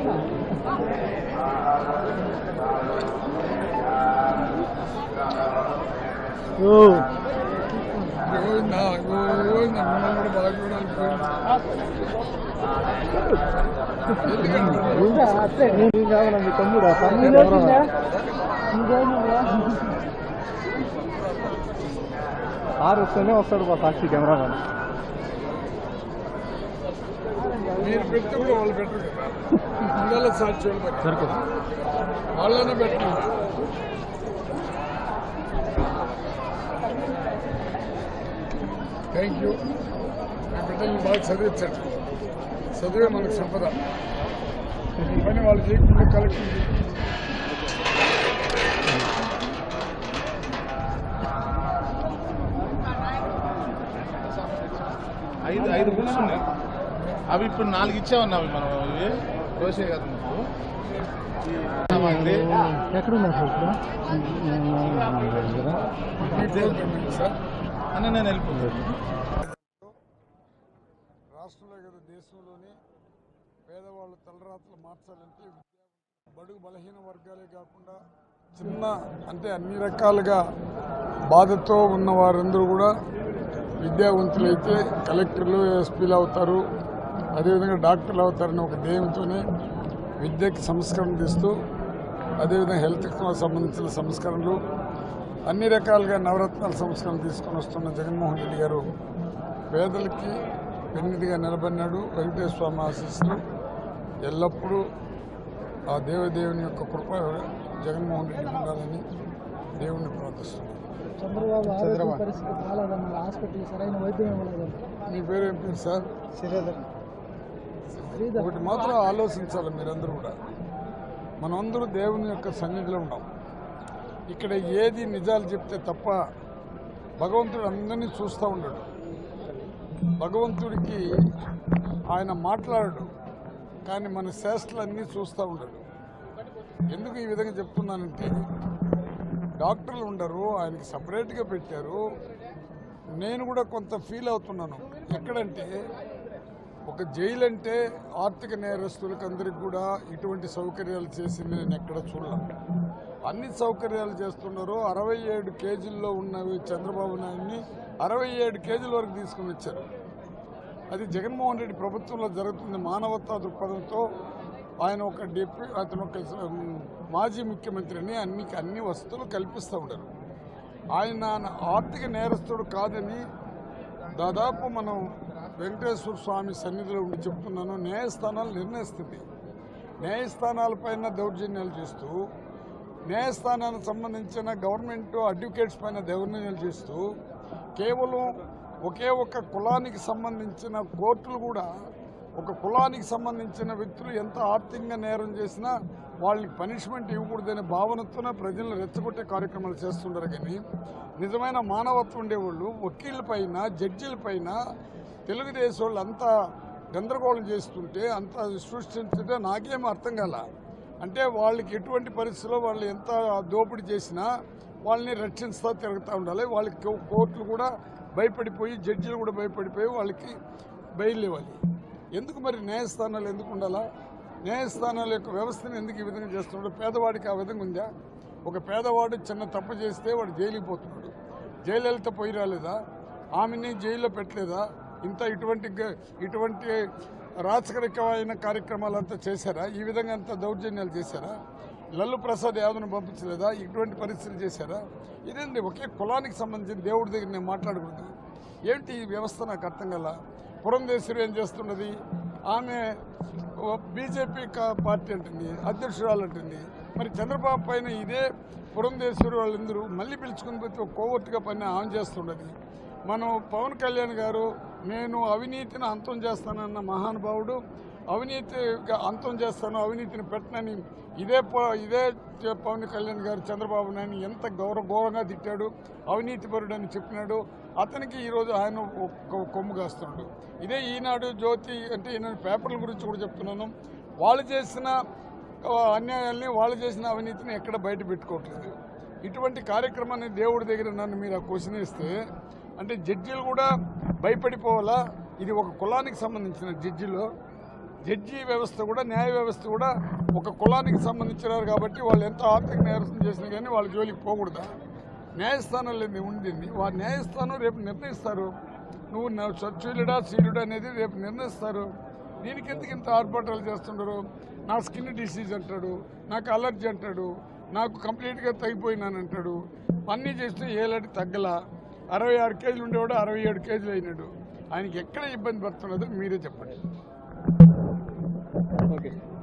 గోవిందా గోవిందా మనం కూడా బాగా చూడాలి సార్ వస్తేనే వస్తాడు మా సాక్షి కెమెరామెన్ మీరు పెడితే కూడా వాళ్ళు పెట్టరు కదా పిల్లల సాక్షి పెట్టరు వాళ్ళనే పెట్టండి థ్యాంక్ యూ మీ బిడ్డల్ని బాగా చదివించండి చదివే మనకు సంపద ఈ పని వాళ్ళు చేయకుండా కలెక్షన్ ఐదు ఐదు బుక్స్ ఉన్నాయి అవి ఇప్పుడు నాలుగు ఇచ్చామన్నావి మనం ఇవి కోసే కదా నువ్వు ఈ ఎక్కడున్నారు సార్ సార్ అన్న నేను వెళ్ళిపోతాను రాష్ట్రంలో కదా దేశంలోనే పేదవాళ్ళు తలరాత్రులు మార్చాలంటే విద్యా బడుగు బలహీన వర్గాలే కాకుండా చిన్న అంటే అన్ని రకాలుగా బాధతో ఉన్న వారందరూ కూడా విద్యావంతులైతే కలెక్టర్లు ఎస్పీలు అవుతారు అదేవిధంగా డాక్టర్లు అవుతారని ఒక ధ్యేయంతోనే విద్యకి సంస్కరణ తీస్తూ అదేవిధంగా హెల్త్కి సంబంధించిన సంస్కరణలు అన్ని రకాలుగా నవరత్నాల సంస్కరణ తీసుకొని వస్తున్న జగన్మోహన్ రెడ్డి గారు పేదలకి పెన్నిదిగా నిలబడినాడు వెంకటేశ్వర స్వామి ఆశీస్సులు ఎల్లప్పుడూ ఆ దేవదేవుని యొక్క కృప జగన్మోహన్ రెడ్డికి ఉండాలని దేవుణ్ణి ప్రార్థిస్తున్నాను చంద్రబాబు ఆరోగ్య పరిస్థితి బాగాలేదన్నారు హాస్పిటల్ సరైన వైద్యం ఇవ్వలేదని మీ పేరు ఏం పేరు సార్ శ్రీధర్ శ్రీధర్ ఒకటి మాత్రం ఆలోచించాలి మీరందరూ కూడా మనమందరూ దేవుని యొక్క సన్నిధిలో ఉన్నాం ఇక్కడ ఏది నిజాలు చెప్తే తప్ప భగవంతుడు అందరినీ చూస్తూ ఉన్నాడు భగవంతుడికి ఆయన మాట్లాడడు కానీ మన శాస్త్రాలన్నీ చూస్తూ ఉన్నాడు ఎందుకు ఈ విధంగా చెప్తున్నానంటే డాక్టర్లు ఉండరు ఆయనకి సపరేట్గా పెట్టారు నేను కూడా కొంత ఫీల్ అవుతున్నాను ఎక్కడంటే ఒక జైలు అంటే ఆర్థిక నేరస్తులకు అందరికి కూడా ఇటువంటి సౌకర్యాలు చేసింది నేను ఎక్కడ చూడలేను అన్ని సౌకర్యాలు చేస్తున్నారు అరవై ఏడు కేజీల్లో ఉన్నవి చంద్రబాబు నాయుడిని అరవై ఏడు కేజీల వరకు తీసుకుని వచ్చారు అది జగన్మోహన్ రెడ్డి ప్రభుత్వంలో జరుగుతుంది మానవతా దృక్పథంతో ఆయన ఒక డిప్యూ అతను ఒక ఉమ్, మాజీ ముఖ్యమంత్రిని అన్ని అన్ని వస్తువులు కల్పిస్తూ ఉంటారు ఆయన ఆర్థిక నేరస్తుడు కాదని దాదాపు మనం వెంకటేశ్వర స్వామి సన్నిధిలో ఉండి చెప్తున్నాను న్యాయస్థానాలు నిర్ణయిస్తుంది న్యాయస్థానాలపైన దౌర్జన్యాలు చేస్తూ న్యాయస్థానానికి సంబంధించిన గవర్నమెంట్ అడ్వకేట్స్ పైన దౌర్జన్యాలు చేస్తూ కేవలం ఒకే ఒక కులానికి సంబంధించిన కోర్టులు కూడా ఒక కులానికి సంబంధించిన వ్యక్తులు ఎంత ఆర్థికంగా నేరం చేసినా వాళ్ళకి పనిష్మెంట్ ఇవ్వకూడదనే భావనతోనే ప్రజలను రెచ్చగొట్టే కార్యక్రమాలు చేస్తుంటారు కానీ నిజమైన మానవత్వం ఉండేవాళ్ళు వకీళ్ళ పైన జడ్జీల పైన తెలుగుదేశం వాళ్ళు అంతా గందరగోళం చేస్తుంటే అంత సృష్టించుంటే నాకేం అర్థం కాల అంటే వాళ్ళకి ఎటువంటి పరిస్థితుల్లో వాళ్ళు ఎంత దోపిడీ చేసినా వాళ్ళని రక్షిస్తూ తిరుగుతూ ఉండాలి వాళ్ళకి కో- కోర్టులు కూడా భయపడిపోయి జడ్జిలు కూడా భయపడిపోయి వాళ్ళకి బెయిల్ ఇవ్వాలి ఎందుకు మరి న్యాయస్థానాలు ఎందుకు ఉండాలా న్యాయస్థానాల యొక్క వ్యవస్థను ఎందుకు ఈ విధంగా చేస్తున్నాడు పేదవాడికి ఆ విధంగా ఉందా ఒక పేదవాడు చిన్న తప్పు చేస్తే వాడు జైలుకి పోతున్నాడు జయలలిత పోయి రాలేదా ఆమెని జైల్లో పెట్టలేదా ఇంత ఇటువంటి గ- ఇటువంటి రాచకరికమైన కార్యక్రమాలంతా చేశారా ఈ విధంగా అంత దౌర్జన్యాలు చేశారా లల్లు ప్రసాద్ యాదవ్ను పంపించలేదా ఇటువంటి పరిస్థితులు చేశారా ఇదేంటి ఒకే కులానికి సంబంధించిన దేవుడి దగ్గర నేను మాట్లాడకూడదు ఏంటి ఈ వ్యవస్థ నాకు అర్థం కల పురంధేశ్వరి ఏం చేస్తున్నది ఆమె బీజేపీ పార్టీ అంటుంది అధ్యక్షురాలు అంటుంది మరి చంద్రబాబు పైన ఇదే పురంధేశ్వరి వాళ్ళందరూ మళ్ళీ పిలుచుకుని పోతే ఒక కోవర్టుగా పని ఆన్ చేస్తున్నది మనం పవన్ కళ్యాణ్ గారు నేను అవినీతిని అంతం చేస్తానన్న మహానుభావుడు అవినీతి అంతం చేస్తాను అవినీతిని పెట్టనని ఇదే ప- ఇదే చ- పవన్ కళ్యాణ్ గారు చంద్రబాబు నాయుడు ఎంత గౌరవ ఘోరంగా తిట్టాడు అవినీతి పరుడని చెప్పినాడు అతనికి ఈరోజు ఆయన ఒక కొమ్ము కాస్తున్నాడు ఇదే ఈనాడు జ్యోతి అంటే ఈనాడు పేపర్ల గురించి కూడా చెప్తున్నాను వాళ్ళు చేసిన ఆ, అన్యాయాల్ని వాళ్ళు చేసిన అవినీతిని ఎక్కడ బయట పెట్టుకోవట్లేదు ఇటువంటి కార్యక్రమాన్ని దేవుడి దగ్గర నన్ను మీరు ఆ క్వశ్చన్ ఇస్తే అంటే జడ్జీలు కూడా భయపడిపోవాలా ఇది ఒక కులానికి సంబంధించిన జడ్జిలో జడ్జి వ్యవస్థ కూడా న్యాయ వ్యవస్థ కూడా ఒక కులానికి సంబంధించినారు కాబట్టి వాళ్ళు ఎంత ఆర్థిక నేరం చేసినా కానీ వాళ్ళ జోలికి పోకూడదా న్యాయస్థానాలు ఏంది ఉండింది వారి న్యాయస్థానం రేపు నిర్ణయిస్తారు నువ్వు నా సచ్యులుడా సీలుడా అనేది రేపు నిర్ణయిస్తారు దీనికి ఎందుకు ఇంత ఆర్భాటాలు చేస్తుంటారు నా స్కిన్ డిసీజ్ అంటాడు నాకు అలర్జీ అంటాడు నాకు కంప్లీట్గా తగ్గిపోయినాను అంటాడు అన్నీ చేస్తే ఏలాంటి తగ్గల అరవై ఆరు కేజీలు ఉండేవాడు అరవై ఏడు కేజీలు అయినాడు ఆయనకి ఎక్కడ ఇబ్బంది పడుతున్నదో మీరే చెప్పండి ఓకే